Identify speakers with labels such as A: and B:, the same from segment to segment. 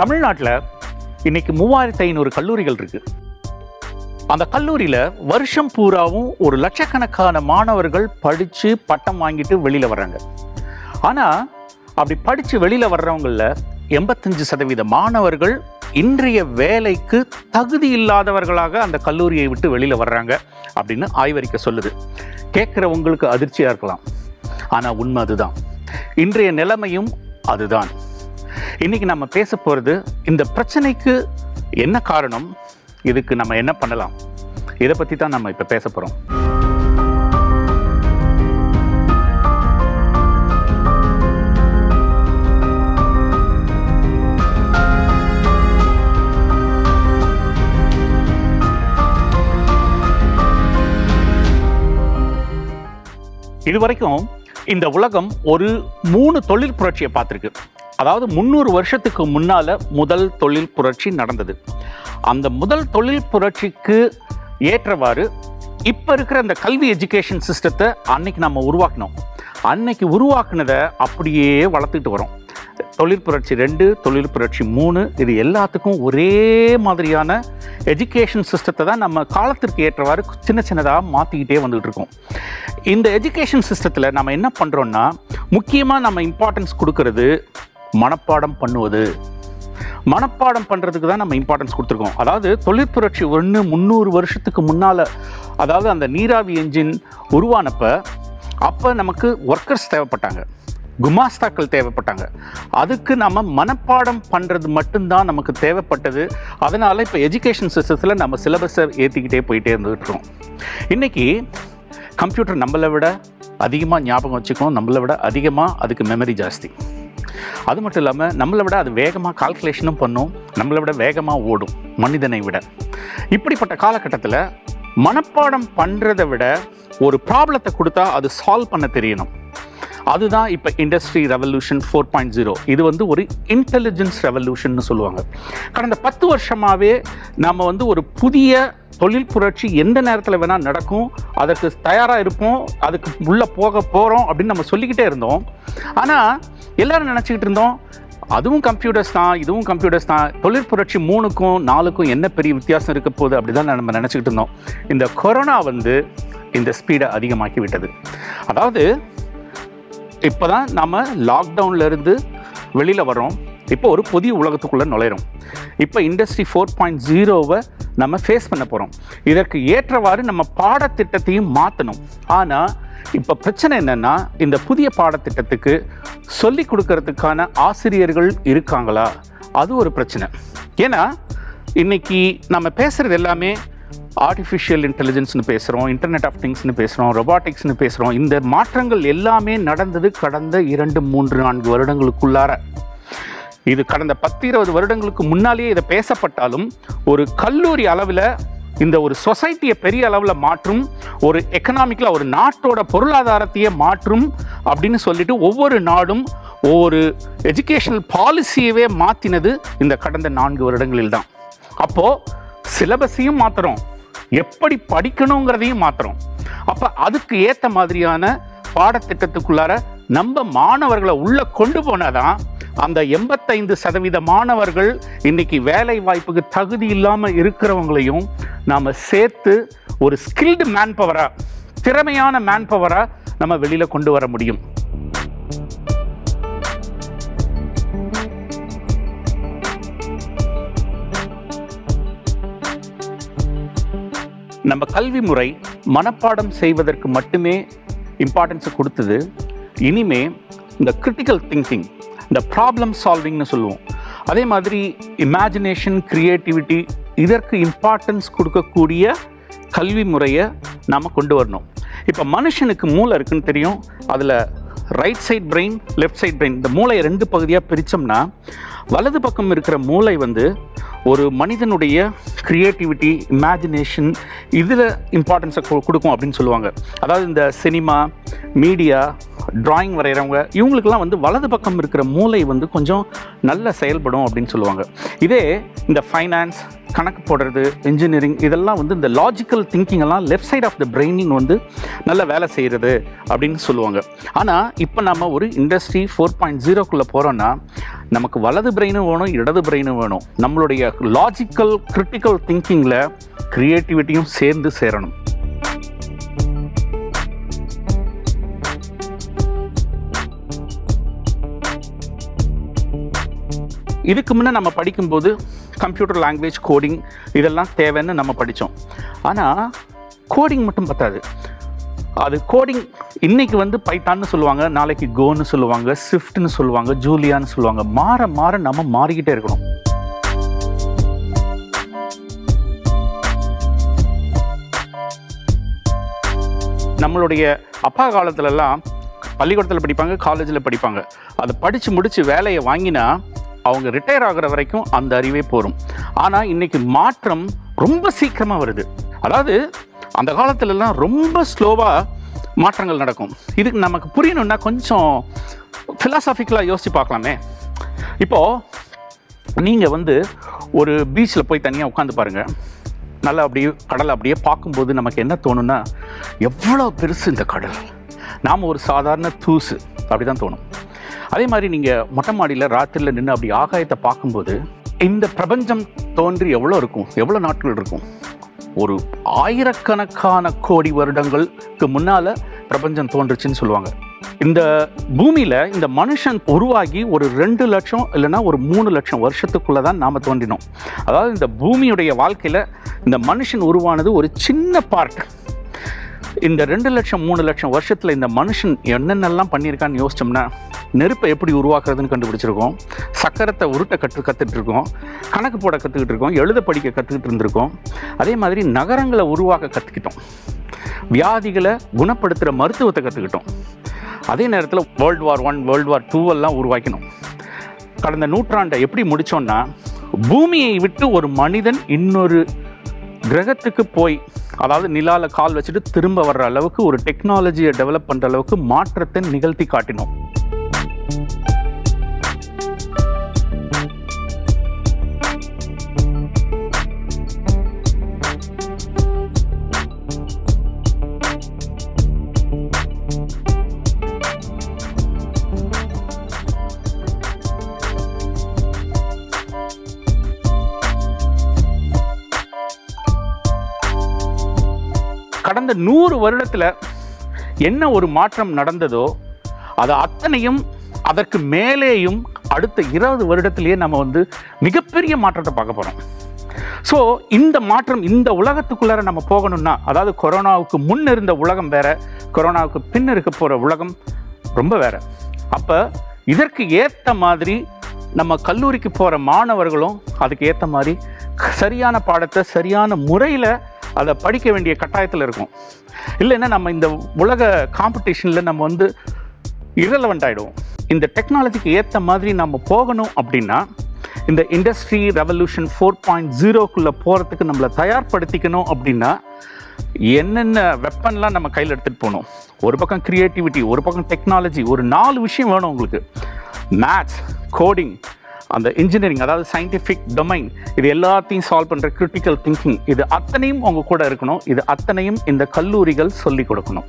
A: தமிழ்நாட்டில் இன்னைக்கு மூவாயிரத்தி ஐநூறு கல்லூரிகள் இருக்கு அந்த கல்லூரியில் வருஷம் பூராவும் ஒரு லட்சக்கணக்கான மாணவர்கள் படித்து பட்டம் வாங்கிட்டு வெளியில் வர்றாங்க ஆனால் அப்படி படித்து வெளியில் வர்றவங்களில் எண்பத்தஞ்சு சதவீத மாணவர்கள் இன்றைய வேலைக்கு தகுதி இல்லாதவர்களாக அந்த கல்லூரியை விட்டு வெளியில் வர்றாங்க அப்படின்னு ஆய்வறிக்கை சொல்லுது கேட்குறவங்களுக்கு அதிர்ச்சியாக இருக்கலாம் ஆனால் உண்மை அதுதான் இன்றைய நிலைமையும் அதுதான் இன்னைக்கு நம்ம பேச போகிறது இந்த பிரச்சனைக்கு என்ன காரணம் இதுக்கு நம்ம என்ன பண்ணலாம் இதை பற்றி தான் நம்ம இப்போ பேச போகிறோம் இதுவரைக்கும் இந்த உலகம் ஒரு மூணு தொழில் புரட்சியை பார்த்துருக்கு அதாவது முந்நூறு வருஷத்துக்கு முன்னால முதல் தொழில் புரட்சி நடந்தது அந்த முதல் தொழில் புரட்சிக்கு ஏற்றவாறு இப்போ இருக்கிற இந்த கல்வி எஜுகேஷன் சிஸ்டத்தை அன்னைக்கு நம்ம உருவாக்கினோம் அன்னைக்கு உருவாக்குனதை அப்படியே வளர்த்துக்கிட்டு வரோம் தொழில் புரட்சி ரெண்டு தொழில் புரட்சி மூணு இது எல்லாத்துக்கும் ஒரே மாதிரியான எஜுகேஷன் சிஸ்டத்தை தான் நம்ம காலத்திற்கு ஏற்றவாறு சின்ன சின்னதாக மாற்றிக்கிட்டே வந்துகிட்டு இருக்கோம் இந்த எஜுகேஷன் சிஸ்டத்தில் நம்ம என்ன பண்ணுறோன்னா முக்கியமாக நம்ம இம்பார்ட்டன்ஸ் கொடுக்கறது மனப்பாடம் பண்ணுவது மனப்பாடம் பண்ணுறதுக்கு தான் நம்ம இம்பார்ட்டன்ஸ் கொடுத்துருக்கோம் அதாவது தொழிற்புரட்சி ஒன்று முந்நூறு வருஷத்துக்கு முன்னால் அதாவது அந்த நீராவி என்ஜின் உருவானப்ப அப்போ நமக்கு ஒர்க்கர்ஸ் தேவைப்பட்டாங்க குமாஸ்தாக்கள் தேவைப்பட்டாங்க அதுக்கு நம்ம மனப்பாடம் பண்ணுறது மட்டும்தான் நமக்கு தேவைப்பட்டது அதனால் இப்போ எஜுகேஷன் சிஸ்டத்தில் நம்ம சிலபஸை ஏற்றிக்கிட்டே போயிட்டே இருந்துகிட்டு இருக்கோம் இன்றைக்கி கம்ப்யூட்டர் நம்மளை விட அதிகமாக ஞாபகம் வச்சுக்கும் நம்மளை விட அதிகமாக அதுக்கு மெமரி ஜாஸ்தி அது மட்டும் இல்லாமல் நம்மளை விட அது வேகமாக கால்குலேஷனும் பண்ணும் நம்மளை விட வேகமாக ஓடும் மனிதனை விட இப்படிப்பட்ட காலகட்டத்தில் மனப்பாடம் பண்ணுறதை விட ஒரு ப்ராப்ளத்தை கொடுத்தா அது சால்வ் பண்ண தெரியணும் அதுதான் இப்போ industry revolution four point zero இது வந்து ஒரு இன்டெலிஜென்ஸ் ரெவல்யூஷன் சொல்லுவாங்க கடந்த பத்து வருஷமாகவே நம்ம வந்து ஒரு புதிய தொழில் புரட்சி எந்த நேரத்தில் வேணால் நடக்கும் அதற்கு தயாராக இருப்போம் அதுக்கு உள்ளே போக போகிறோம் அப்படின்னு நம்ம சொல்லிக்கிட்டே இருந்தோம் ஆனால் எல்லாரும் நினச்சிக்கிட்டு இருந்தோம் அதுவும் கம்ப்யூட்டர்ஸ் தான் இதுவும் கம்ப்யூட்டர்ஸ் தான் தொழில் புரட்சி மூணுக்கும் நாலுக்கும் என்ன பெரிய வித்தியாசம் இருக்க போகுது அப்படி தான் நம்ம நினச்சிக்கிட்டு இருந்தோம் இந்த கொரோனா வந்து இந்த ஸ்பீடை அதிகமாக்கி விட்டது அதாவது இப்போ தான் நம்ம லாக்டவுன்ல இருந்து வெளியில் வரோம் இப்போ ஒரு புதிய உலகத்துக்குள்ளே நுழையிறோம் இப்போ இண்டஸ்ட்ரி ஃபோர் பாயிண்ட் ஜீரோவை நம்ம ஃபேஸ் பண்ண போகிறோம் இதற்கு ஏற்றவாறு நம்ம பாடத்திட்டத்தையும் மாற்றணும் ஆனால் இப்போ பிரச்சனை என்னென்னா இந்த புதிய பாடத்திட்டத்துக்கு சொல்லி கொடுக்கறதுக்கான ஆசிரியர்கள் இருக்காங்களா அது ஒரு பிரச்சனை ஏன்னா இன்னைக்கு நம்ம பேசுகிறது எல்லாமே ஆர்டிஃபிஷியல் இன்டெலிஜென்ஸ்னு பேசுகிறோம் இன்டர்நெட் ஆஃப் திங்ஸ்னு பேசுகிறோம் ரொபாட்டிக்ஸ்னு பேசுகிறோம் இந்த மாற்றங்கள் எல்லாமே நடந்தது கடந்த இரண்டு மூன்று நான்கு வருடங்களுக்குள்ளார இது கடந்த பத்து இருபது வருடங்களுக்கு முன்னாலேயே இதை பேசப்பட்டாலும் ஒரு கல்லூரி அளவில் இந்த ஒரு சொசைட்டியை பெரிய அளவில் மாற்றும் ஒரு எக்கனாமிக்கில் ஒரு நாட்டோட பொருளாதாரத்தையே மாற்றும் அப்படின்னு சொல்லிட்டு ஒவ்வொரு நாடும் ஒவ்வொரு எஜுகேஷனல் பாலிசியவே மாற்றினது இந்த கடந்த நான்கு வருடங்களில் தான் அப்போது சிலபஸையும் மாற்றுறோம் எப்படி படிக்கணுங்கிறதையும் மாற்றுறோம் அப்போ அதுக்கு ஏற்ற மாதிரியான பாடத்திட்டத்துக்குள்ளார நம்ம மாணவர்களை உள்ளே கொண்டு போனாதான் அந்த எண்பத்தைந்து சதவீத மாணவர்கள் இன்னைக்கு வேலை வாய்ப்புக்கு தகுதி இல்லாமல் இருக்கிறவங்களையும் நாம் சேர்த்து ஒரு ஸ்கில்டு மேன் பவராக திறமையான மேன் பவராக நம்ம வெளியில் கொண்டு வர முடியும் நம்ம கல்வி முறை மனப்பாடம் செய்வதற்கு மட்டுமே இம்பார்ட்டன்ஸை கொடுத்தது இனிமே இந்த கிரிட்டிக்கல் திங்கிங் இந்த ப்ராப்ளம் சால்விங்னு சொல்லுவோம் அதே மாதிரி இமேஜினேஷன் க்ரியேட்டிவிட்டி இதற்கு இம்பார்ட்டன்ஸ் கொடுக்கக்கூடிய கல்வி முறையை நாம் கொண்டு வரணும் இப்போ மனுஷனுக்கு மூளை இருக்குன்னு தெரியும் அதில் right side brain left side brain இந்த மூளையை ரெண்டு பகுதியாக பிரித்தோம்னா வலது பக்கம் இருக்கிற மூளை வந்து ஒரு மனிதனுடைய க்ரியேட்டிவிட்டி இமேஜினேஷன் இதில் இம்பார்ட்டன்ஸை கொடுக்கும் அப்படின்னு சொல்லுவாங்க அதாவது இந்த சினிமா மீடியா டிராயிங் வரைகிறவங்க இவங்களுக்கெல்லாம் வந்து வலது பக்கம் இருக்கிற மூளை வந்து கொஞ்சம் நல்ல செயல்படும் அப்படின்னு சொல்லுவாங்க இதே இந்த ஃபைனான்ஸ் கணக்கு போடுறது இன்ஜினியரிங் இதெல்லாம் வந்து இந்த லாஜிக்கல் திங்கிங் எல்லாம் லெஃப்ட் சைட் ஆஃப் த பிரெயினிங் வந்து நல்ல வேலை செய்கிறது அப்படின்னு சொல்லுவாங்க ஆனால் இப்போ நம்ம ஒரு இண்டஸ்ட்ரி ஃபோர் பாயிண்ட் ஜீரோக்குள்ளே போகிறோன்னா நமக்கு வலது பிரெயினும் வேணும் இடது பிரெயினும் வேணும் நம்மளுடைய லாஜிக்கல் கிரிட்டிக்கல் திங்கிங்கில் க்ரியேட்டிவிட்டியும் சேர்ந்து சேரணும் இதுக்கு முன்னே நம்ம படிக்கும்போது கம்ப்யூட்டர் லாங்குவேஜ் கோடிங் இதெல்லாம் தேவைன்னு நம்ம படித்தோம் ஆனால் கோடிங் மட்டும் பத்தாது அது கோடிங் இன்னைக்கு வந்து பைத்தான்னு சொல்லுவாங்க நாளைக்கு கோன்னு சொல்லுவாங்க ஸ்விஃப்ட்னு சொல்லுவாங்க ஜூலியான்னு சொல்லுவாங்க மாற மாற நம்ம மாறிக்கிட்டே இருக்கணும் நம்மளுடைய அப்பா காலத்துலலாம் பள்ளிக்கூடத்தில் படிப்பாங்க காலேஜில் படிப்பாங்க அதை படித்து முடித்து வேலையை வாங்கினா அவங்க ரிட்டையர் ஆகுற வரைக்கும் அந்த அறிவே போகும் ஆனால் இன்னைக்கு மாற்றம் ரொம்ப சீக்கிரமாக வருது அதாவது அந்த காலத்துலலாம் ரொம்ப ஸ்லோவாக மாற்றங்கள் நடக்கும் இதுக்கு நமக்கு புரியணும்னா கொஞ்சம் ஃபிலாசாபிக்கலாக யோசித்து பார்க்கலாமே இப்போது நீங்கள் வந்து ஒரு பீச்சில் போய் தனியாக உட்காந்து பாருங்கள் நல்லா அப்படியே கடலை அப்படியே பார்க்கும்போது நமக்கு என்ன தோணும்னா எவ்வளோ பெருசு இந்த கடல் நாம் ஒரு சாதாரண தூசு அப்படி தான் தோணும் அதே மாதிரி நீங்கள் மொட்டை மாடியில் ராத்திரியில் நின்று அப்படி ஆகாயத்தை பார்க்கும்போது இந்த பிரபஞ்சம் தோன்றி எவ்வளோ இருக்கும் எவ்வளோ நாட்கள் இருக்கும் ஒரு ஆயிரக்கணக்கான கோடி வருடங்களுக்கு முன்னால் பிரபஞ்சம் தோன்றுச்சுன்னு சொல்லுவாங்க இந்த பூமியில் இந்த மனுஷன் உருவாகி ஒரு ரெண்டு லட்சம் இல்லைன்னா ஒரு மூணு லட்சம் வருஷத்துக்குள்ளே தான் நாம் தோன்றினோம் அதாவது இந்த பூமியுடைய வாழ்க்கையில் இந்த மனுஷன் உருவானது ஒரு சின்ன பார்ட் இந்த ரெண்டு லட்சம் மூணு லட்சம் வருஷத்தில் இந்த மனுஷன் என்னென்னலாம் பண்ணியிருக்கான்னு யோசிச்சோம்னா நெருப்பை எப்படி உருவாக்குறதுன்னு கண்டுபிடிச்சிருக்கோம் சக்கரத்தை உருட்ட கற்று கற்றுட்டு இருக்கோம் கணக்கு போட கற்றுக்கிட்டு இருக்கோம் எழுத படிக்க கற்றுக்கிட்டு இருந்திருக்கோம் அதே மாதிரி நகரங்களை உருவாக்க கற்றுக்கிட்டோம் வியாதிகளை குணப்படுத்துகிற மருத்துவத்தை கற்றுக்கிட்டோம் அதே நேரத்தில் world war one world war two எல்லாம் உருவாக்கினோம் கடந்த நூற்றாண்டை எப்படி முடித்தோன்னா பூமியை விட்டு ஒரு மனிதன் இன்னொரு கிரகத்துக்கு போய் அதாவது நிலால கால் வச்சுட்டு திரும்ப வர்ற அளவுக்கு ஒரு டெக்னாலஜியை டெவலப் பண்ணுற அளவுக்கு மாற்றத்தை நிகழ்த்தி காட்டினோம் கடந்த நூறு வருடத்தில் என்ன ஒரு மாற்றம் நடந்ததோ அது அத்தனையும் அதற்கு மேலேயும் அடுத்த இருபது வருடத்திலேயே நம்ம வந்து மிகப்பெரிய மாற்றத்தை பார்க்க போகிறோம் ஸோ இந்த மாற்றம் இந்த உலகத்துக்குள்ளார நம்ம போகணும்னா அதாவது கொரோனாவுக்கு முன் இருந்த உலகம் வேற கொரோனாவுக்கு பின் இருக்க போகிற உலகம் ரொம்ப வேற அப்போ இதற்கு ஏற்ற மாதிரி நம்ம கல்லூரிக்கு போகிற மாணவர்களும் அதுக்கு ஏற்ற மாதிரி சரியான பாடத்தை சரியான முறையில் அதை படிக்க வேண்டிய கட்டாயத்தில் இருக்கும் இல்லைன்னா நம்ம இந்த உலக காம்படிஷனில் நம்ம வந்து இரலவெண்ட் ஆகிடுவோம் இந்த டெக்னாலஜிக்கு ஏற்ற மாதிரி நம்ம போகணும் அப்படின்னா இந்த இண்டஸ்ட்ரி ரெவல்யூஷன் ஃபோர் பாயிண்ட் ஜீரோக்குள்ளே போகிறதுக்கு நம்மளை தயார்படுத்திக்கணும் அப்படின்னா என்னென்ன வெப்பன்லாம் நம்ம கையில் எடுத்துகிட்டு போகணும் ஒரு பக்கம் க்ரியேட்டிவிட்டி ஒரு பக்கம் டெக்னாலஜி ஒரு நாலு விஷயம் வேணும் உங்களுக்கு மேத்ஸ் கோடிங் அந்த இன்ஜினியரிங் அதாவது சயின்டிஃபிக் டொமைன் இது எல்லாத்தையும் சால்வ் பண்ணுற கிரிட்டிக்கல் திங்கிங் இது அத்தனையும் உங்கள் கூட இருக்கணும் இது அத்தனையும் இந்த கல்லூரிகள் சொல்லிக் கொடுக்கணும்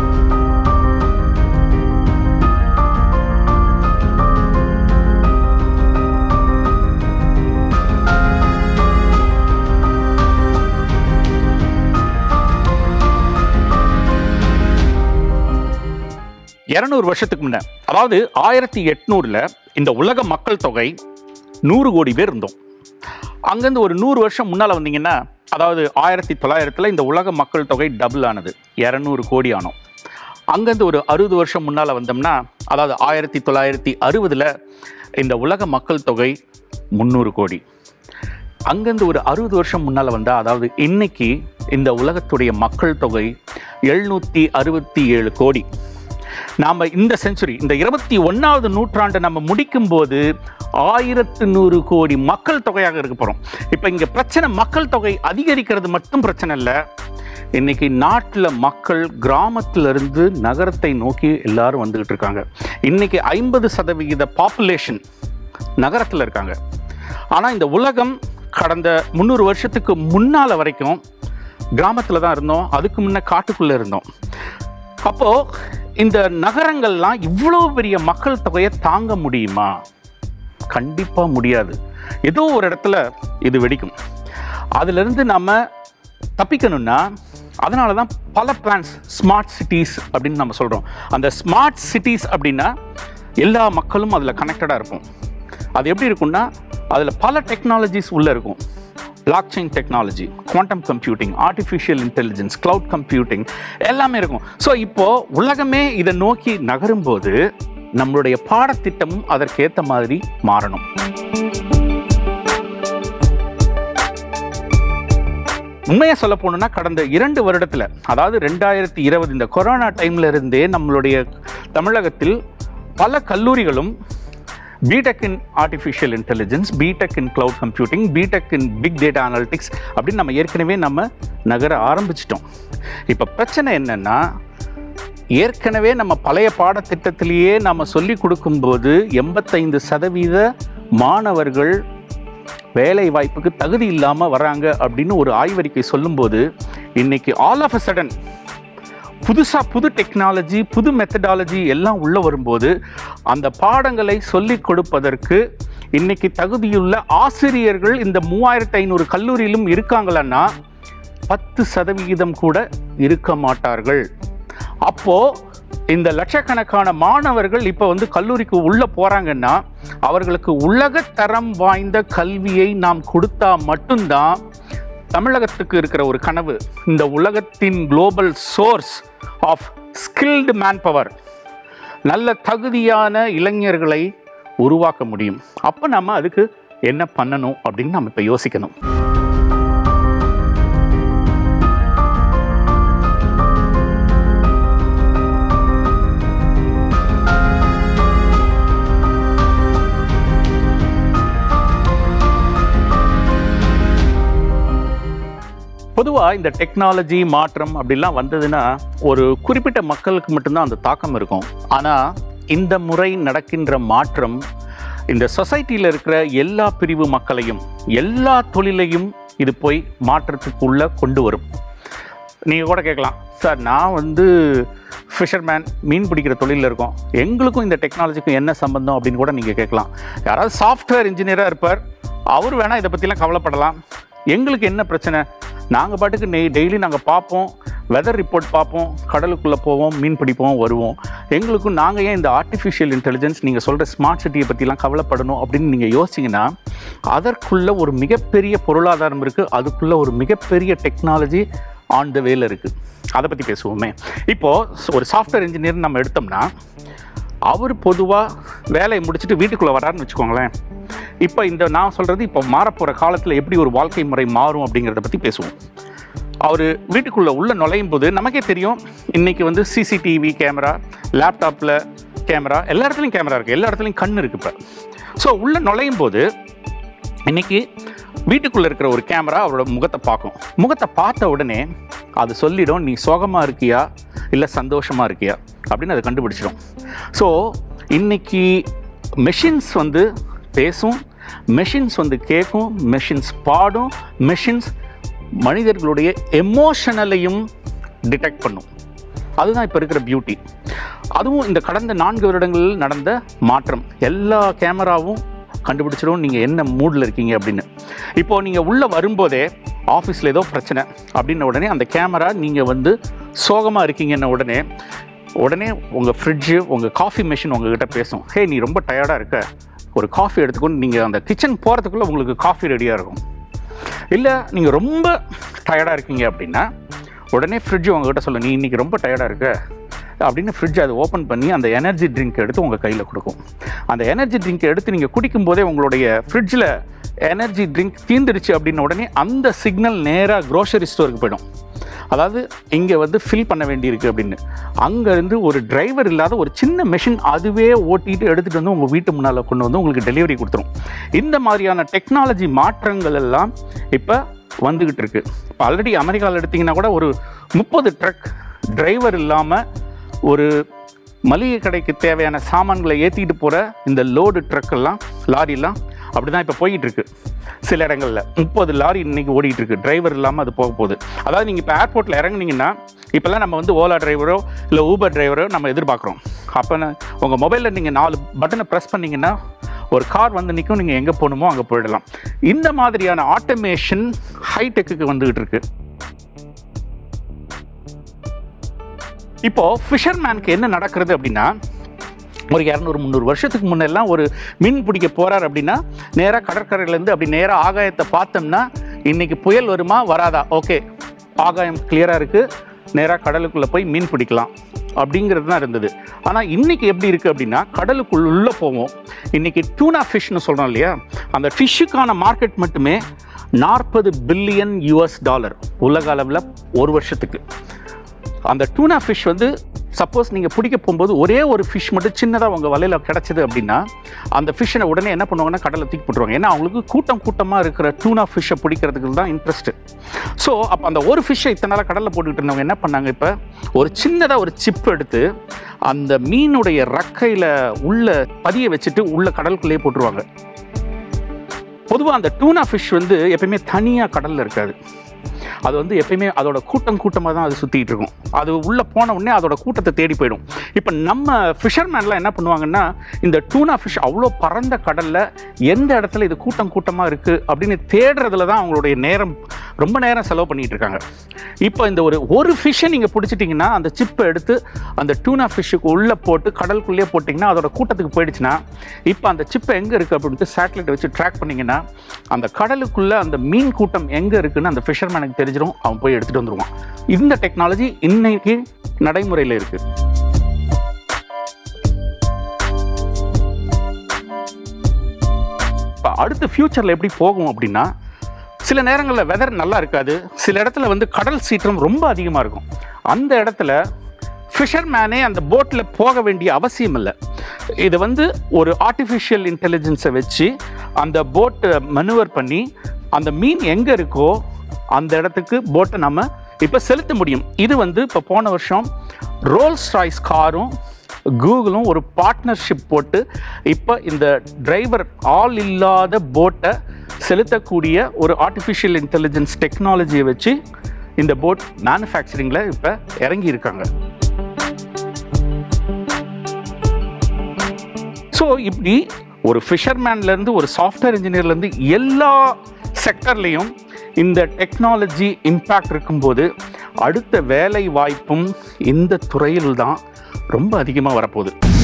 A: இரநூறு வருஷத்துக்கு முன்ன அதாவது ஆயிரத்தி எட்நூறில் இந்த உலக மக்கள் தொகை நூறு கோடி பேர் இருந்தோம் அங்கேருந்து ஒரு நூறு வருஷம் முன்னால் வந்தீங்கன்னா அதாவது ஆயிரத்தி தொள்ளாயிரத்தில் இந்த உலக மக்கள் தொகை டபுள் ஆனது இரநூறு கோடி ஆனோம் அங்கேருந்து ஒரு அறுபது வருஷம் முன்னால் வந்தோம்னா அதாவது ஆயிரத்தி தொள்ளாயிரத்தி அறுபதில் இந்த உலக மக்கள் தொகை முந்நூறு கோடி அங்கேருந்து ஒரு அறுபது வருஷம் முன்னால் வந்தால் அதாவது இன்னைக்கு இந்த உலகத்துடைய மக்கள் தொகை எழுநூற்றி அறுபத்தி ஏழு கோடி நாம் இந்த செஞ்சுரி இந்த இருபத்தி ஒன்றாவது நூற்றாண்டை நம்ம முடிக்கும் போது ஆயிரத்து நூறு கோடி மக்கள் தொகையாக இருக்க போகிறோம் இப்போ இங்கே பிரச்சனை மக்கள் தொகை அதிகரிக்கிறது மட்டும் பிரச்சனை இல்லை இன்னைக்கு நாட்டில் மக்கள் கிராமத்துல இருந்து நகரத்தை நோக்கி எல்லாரும் வந்துகிட்டு இருக்காங்க இன்னைக்கு ஐம்பது சதவிகித பாப்புலேஷன் நகரத்தில் இருக்காங்க ஆனால் இந்த உலகம் கடந்த முந்நூறு வருஷத்துக்கு முன்னால் வரைக்கும் கிராமத்தில் தான் இருந்தோம் அதுக்கு முன்ன காட்டுக்குள்ளே இருந்தோம் அப்போது இந்த நகரங்கள்லாம் இவ்வளோ பெரிய மக்கள் தொகையை தாங்க முடியுமா கண்டிப்பாக முடியாது ஏதோ ஒரு இடத்துல இது வெடிக்கும் அதிலிருந்து நம்ம தப்பிக்கணும்னா அதனால தான் பல பிளான்ஸ் ஸ்மார்ட் சிட்டிஸ் அப்படின்னு நம்ம சொல்கிறோம் அந்த ஸ்மார்ட் சிட்டிஸ் அப்படின்னா எல்லா மக்களும் அதில் கனெக்டடாக இருக்கும் அது எப்படி இருக்கும்னா அதில் பல டெக்னாலஜிஸ் உள்ளே இருக்கும் blockchain technology quantum computing artificial intelligence cloud computing எல்லாமே இருக்கும் ஸோ இப்போது உலகமே இதை நோக்கி நகரும்போது நம்மளுடைய பாடத்திட்டமும் அதற்கேற்ற மாதிரி மாறணும் உண்மையை சொல்ல போனோம்னா கடந்த இரண்டு வருடத்தில் அதாவது ரெண்டாயிரத்தி இருபது இந்த கொரோனா டைம்ல இருந்தே நம்மளுடைய தமிழகத்தில் பல கல்லூரிகளும் BTech in artificial intelligence BTech in cloud computing BTech in big data analytics அப்படின்னு நம்ம ஏற்கனவே நம்ம நகர ஆரம்பிச்சிட்டோம் இப்போ பிரச்சனை என்னன்னா ஏற்கனவே நம்ம பழைய பாடத்திட்டத்திலேயே நம்ம சொல்லி கொடுக்கும்போது எண்பத்தைந்து சதவீத மாணவர்கள் வேலை வாய்ப்புக்கு தகுதி இல்லாமல் வராங்க அப்படின்னு ஒரு ஆய்வறிக்கை சொல்லும்போது இன்னைக்கு ஆல் ஆஃப் அ சடன் புதுசாக புது டெக்னாலஜி புது மெத்தடாலஜி எல்லாம் உள்ள வரும்போது அந்த பாடங்களை சொல்லிக் கொடுப்பதற்கு இன்னைக்கு தகுதியுள்ள ஆசிரியர்கள் இந்த மூவாயிரத்து ஐநூறு கல்லூரியிலும் இருக்காங்களன்னா பத்து சதவிகிதம் கூட இருக்க மாட்டார்கள் அப்போ இந்த லட்சக்கணக்கான மாணவர்கள் இப்போ வந்து கல்லூரிக்கு உள்ள போறாங்கன்னா அவர்களுக்கு உலக தரம் வாய்ந்த கல்வியை நாம் கொடுத்தா மட்டும்தான் தமிழகத்துக்கு இருக்கிற ஒரு கனவு இந்த உலகத்தின் global source of skilled manpower நல்ல தகுதியான இளைஞர்களை உருவாக்க முடியும் அப்போ நம்ம அதுக்கு என்ன பண்ணணும் அப்படின்னு நம்ம இப்போ யோசிக்கணும் பொதுவாக இந்த டெக்னாலஜி மாற்றம் அப்படிலாம் வந்ததுன்னா ஒரு குறிப்பிட்ட மக்களுக்கு மட்டும்தான் அந்த தாக்கம் இருக்கும் ஆனால் இந்த முறை நடக்கின்ற மாற்றம் இந்த சொசைட்டியில் இருக்கிற எல்லா பிரிவு மக்களையும் எல்லா தொழிலையும் இது போய் மாற்றத்துக்குள்ளே கொண்டு வரும் நீங்கள் கூட கேட்கலாம் சார் நான் வந்து ஃபிஷர்மேன் மீன் பிடிக்கிற தொழிலில் இருக்கோம் எங்களுக்கும் இந்த டெக்னாலஜிக்கும் என்ன சம்பந்தம் அப்படின்னு கூட நீங்கள் கேட்கலாம் யாராவது சாஃப்ட்வேர் இன்ஜினியராக இருப்பார் அவர் வேணால் இதை பற்றிலாம் கவலைப்படலாம் எங்களுக்கு என்ன பிரச்சனை நாங்கள் பாட்டுக்கு நெய் டெய்லி நாங்கள் பார்ப்போம் வெதர் ரிப்போர்ட் பார்ப்போம் கடலுக்குள்ளே போவோம் மீன் பிடிப்போம் வருவோம் எங்களுக்கும் நாங்கள் ஏன் இந்த ஆர்டிஃபிஷியல் இன்டெலிஜென்ஸ் நீங்கள் சொல்கிற ஸ்மார்ட் சிட்டியை பற்றிலாம் கவலைப்படணும் அப்படின்னு நீங்கள் யோசிச்சிங்கன்னா அதற்குள்ள ஒரு மிகப்பெரிய பொருளாதாரம் இருக்குது அதுக்குள்ள ஒரு மிகப்பெரிய டெக்னாலஜி ஆன் த வேல இருக்குது அதை பற்றி பேசுவோமே இப்போது ஒரு சாஃப்ட்வேர் இன்ஜினியர் நம்ம எடுத்தோம்னா அவர் பொதுவாக வேலையை முடிச்சுட்டு வீட்டுக்குள்ளே வராருன்னு வச்சுக்கோங்களேன் இப்போ இந்த நான் சொல்கிறது இப்போ மாறப்போகிற காலத்தில் எப்படி ஒரு வாழ்க்கை முறை மாறும் அப்படிங்கிறத பற்றி பேசுவோம் அவர் வீட்டுக்குள்ளே உள்ள நுழையும் போது நமக்கே தெரியும் இன்றைக்கி வந்து சிசிடிவி கேமரா லேப்டாப்பில் கேமரா எல்லா இடத்துலையும் கேமரா இருக்குது எல்லா இடத்துலையும் கண் இருக்குது இப்போ ஸோ உள்ளே நுழையும் போது இன்னைக்கு வீட்டுக்குள்ளே இருக்கிற ஒரு கேமரா அவரோட முகத்தை பார்க்கும் முகத்தை பார்த்த உடனே அது சொல்லிடும் நீ சோகமாக இருக்கியா இல்லை சந்தோஷமாக இருக்கியா அப்படின்னு அதை கண்டுபிடிச்சிடும் ஸோ இன்னைக்கு மெஷின்ஸ் வந்து பேசும் மெஷின்ஸ் வந்து கேட்கும் மெஷின்ஸ் பாடும் மெஷின்ஸ் மனிதர்களுடைய எமோஷனலையும் டிடெக்ட் பண்ணும் அதுதான் இப்போ இருக்கிற பியூட்டி அதுவும் இந்த கடந்த நான்கு வருடங்களில் நடந்த மாற்றம் எல்லா கேமராவும் கண்டுபிடிச்சிடும் நீங்கள் என்ன மூடில் இருக்கீங்க அப்படின்னு இப்போது நீங்கள் உள்ளே வரும்போதே ஆஃபீஸில் ஏதோ பிரச்சனை அப்படின்ன உடனே அந்த கேமரா நீங்கள் வந்து சோகமாக இருக்கீங்கன்ன உடனே உடனே உங்கள் ஃப்ரிட்ஜு உங்கள் காஃபி மிஷின் உங்ககிட்ட பேசும் ஹே நீ ரொம்ப டயர்டாக இருக்க ஒரு காஃபி எடுத்துக்கொண்டு நீங்கள் அந்த கிச்சன் போகிறதுக்குள்ளே உங்களுக்கு காஃபி ரெடியாக இருக்கும் இல்லை நீங்கள் ரொம்ப டயர்டாக இருக்கீங்க அப்படின்னா உடனே ஃப்ரிட்ஜ் உங்ககிட்ட சொல்ல நீ இன்றைக்கி ரொம்ப டயர்டாக இருக்க அப்படின்னு ஃப்ரிட்ஜ் அதை ஓப்பன் பண்ணி அந்த எனர்ஜி ட்ரிங்க் எடுத்து உங்கள் கையில் கொடுக்கும் அந்த எனர்ஜி ட்ரிங்க் எடுத்து நீங்கள் குடிக்கும்போதே உங்களுடைய ஃப்ரிட்ஜில் எனர்ஜி ட்ரிங்க் தீந்துடுச்சு அப்படின்ன உடனே அந்த சிக்னல் நேராக க்ரோசரி ஸ்டோருக்கு போயிடும் அதாவது இங்கே வந்து ஃபில் பண்ண வேண்டியிருக்கு அப்படின்னு அங்கேருந்து ஒரு டிரைவர் இல்லாத ஒரு சின்ன மெஷின் அதுவே ஓட்டிட்டு எடுத்துகிட்டு வந்து உங்கள் வீட்டு முன்னால் கொண்டு வந்து உங்களுக்கு டெலிவரி கொடுத்துரும் இந்த மாதிரியான டெக்னாலஜி மாற்றங்கள் எல்லாம் இப்போ வந்துக்கிட்டு இருக்கு இப்போ ஆல்ரெடி அமெரிக்காவில் எடுத்தீங்கன்னா கூட ஒரு முப்பது ட்ரக் டிரைவர் இல்லாமல் ஒரு மளிகை கடைக்கு தேவையான சாமான்களை ஏற்றிட்டு போகிற இந்த லோடு ட்ரக்கெல்லாம் லாரிலாம் அப்படி தான் இப்போ போயிட்டு இருக்கு சில இடங்களில் முப்பது லாரி இன்னைக்கு ஓடிட்டு இருக்கு டிரைவர் இல்லாமல் அது போக போகுது அதாவது நீங்கள் இப்போ ஏர்போர்ட்டில் இறங்குனீங்கன்னா இப்போல்லாம் நம்ம வந்து ஓலா டிரைவரோ இல்லை ஊபர் டிரைவரோ நம்ம எதிர்பார்க்குறோம் அப்போ உங்கள் மொபைலில் நீங்கள் நாலு பட்டனை ப்ரெஸ் பண்ணீங்கன்னா ஒரு கார் வந்து நிற்கும் நீங்கள் எங்கே போகணுமோ அங்கே போயிடலாம் இந்த மாதிரியான ஆட்டோமேஷன் ஹைடெக்குக்கு வந்துகிட்டு இருக்கு இப்போ ஃபிஷர்மேனுக்கு என்ன நடக்கிறது அப்படின்னா ஒரு இரநூறு முந்நூறு வருஷத்துக்கு முன்னெல்லாம் ஒரு மீன் பிடிக்க போறார் அப்படின்னா நேராக கடற்கரையிலேருந்து அப்படி நேராக ஆகாயத்தை பார்த்தோம்னா இன்னைக்கு புயல் வருமா வராதா ஓகே ஆகாயம் கிளியராக இருக்கு நேராக கடலுக்குள்ளே போய் மீன் பிடிக்கலாம் அப்படிங்கிறது தான் இருந்தது ஆனால் இன்னைக்கு எப்படி இருக்குது அப்படின்னா கடலுக்குள் உள்ளே போவோம் இன்னைக்கு டூனா ஃபிஷ்னு சொல்கிறோம் இல்லையா அந்த ஃபிஷ்ஷுக்கான மார்க்கெட் மட்டுமே நாற்பது பில்லியன் யூஎஸ் டாலர் உலக அளவில் ஒரு வருஷத்துக்கு அந்த டூனா ஃபிஷ் வந்து சப்போஸ் நீங்கள் பிடிக்க போகும்போது ஒரே ஒரு ஃபிஷ் மட்டும் சின்னதாக உங்கள் வலையில் கிடச்சிது அப்படின்னா அந்த ஃபிஷ்ஷை உடனே என்ன பண்ணுவாங்கன்னா கடலில் தூக்கி போட்டுருவாங்க ஏன்னா அவங்களுக்கு கூட்டம் கூட்டமாக இருக்கிற டூனா ஃபிஷ்ஷை பிடிக்கிறதுக்கு தான் இன்ட்ரெஸ்ட்டு ஸோ அப்போ அந்த ஒரு ஃபிஷ்ஷை இத்தனை நாளாக கடலில் போட்டுக்கிட்டு இருந்தவங்க என்ன பண்ணாங்க இப்போ ஒரு சின்னதாக ஒரு சிப் எடுத்து அந்த மீனுடைய ரக்கையில் உள்ள பதிய வச்சுட்டு உள்ள கடலுக்குள்ளேயே போட்டுருவாங்க பொதுவாக அந்த டூனா ஃபிஷ் வந்து எப்பயுமே தனியாக கடலில் இருக்காது அது வந்து எப்பயுமே அதோட கூட்டம் கூட்டமாக தான் அது சுற்றிட்டு இருக்கும் அது உள்ளே போன உடனே அதோட கூட்டத்தை தேடி போயிடும் இப்போ நம்ம ஃபிஷர்மேன்லாம் என்ன பண்ணுவாங்கன்னா இந்த டூனா ஃபிஷ் அவ்வளோ பறந்த கடலில் எந்த இடத்துல இது கூட்டம் கூட்டமாக இருக்குது அப்படின்னு தேடுறதுல தான் அவங்களுடைய நேரம் ரொம்ப நேரம் செலவு பண்ணிட்டு இருக்காங்க இப்போ இந்த ஒரு ஒரு ஃபிஷ்ஷை நீங்கள் பிடிச்சிட்டிங்கன்னா அந்த சிப்பை எடுத்து அந்த டூனா ஃபிஷ்ஷுக்கு உள்ளே போட்டு கடலுக்குள்ளேயே போட்டிங்கன்னா அதோட கூட்டத்துக்கு போயிடுச்சுன்னா இப்போ அந்த சிப்பை எங்கே இருக்குது அப்படின்ட்டு சேட்டலைட் வச்சு ட்ராக் பண்ணிங்கன்னா அந்த கடலுக்குள்ளே அந்த மீன் கூட்டம் எங்கே இருக்குன்னு அந்த ஃபிஷர்மேனுக்கு தெரிஞ்சிடும் அவன் போய் எடுத்துகிட்டு வந்துடுவான் இந்த டெக்னாலஜி இன்னைக்கு நடைமுறையில் இருக்குது இப்போ அடுத்த ஃப்யூச்சரில் எப்படி போகும் அப்படின்னா சில நேரங்களில் வெதர் நல்லா இருக்காது சில இடத்துல வந்து கடல் சீற்றம் ரொம்ப அதிகமாக இருக்கும் அந்த இடத்துல ஃபிஷர்மேனே அந்த போட்டில் போக வேண்டிய அவசியம் இல்லை இது வந்து ஒரு ஆர்டிஃபிஷியல் இன்டெலிஜென்ஸை வச்சு அந்த போட்டை மனுவர் பண்ணி அந்த மீன் எங்கே இருக்கோ அந்த இடத்துக்கு போட்டை நம்ம இப்போ செலுத்த முடியும் இது வந்து இப்போ போன வருஷம் ரோல்ஸ் ராய்ஸ் காரும் கூகுளும் ஒரு பார்ட்னர்ஷிப் போட்டு இப்போ இந்த டிரைவர் ஆள் இல்லாத போட்டை செலுத்தக்கூடிய ஒரு ஆர்டிஃபிஷியல் இன்டெலிஜென்ஸ் டெக்னாலஜியை வச்சு இந்த போட் மேனுஃபேக்சரிங்கில் இப்போ இறங்கி இருக்காங்க ஸோ இப்படி ஒரு ஃபிஷர்மேன்லேருந்து ஒரு சாஃப்ட்வேர் இன்ஜினியர்லேருந்து எல்லா செக்டர்லேயும் இந்த டெக்னாலஜி இம்பேக்ட் இருக்கும்போது அடுத்த வேலை வாய்ப்பும் இந்த துறையில் தான் ரொம்ப அதிகமாக வரப்போகுது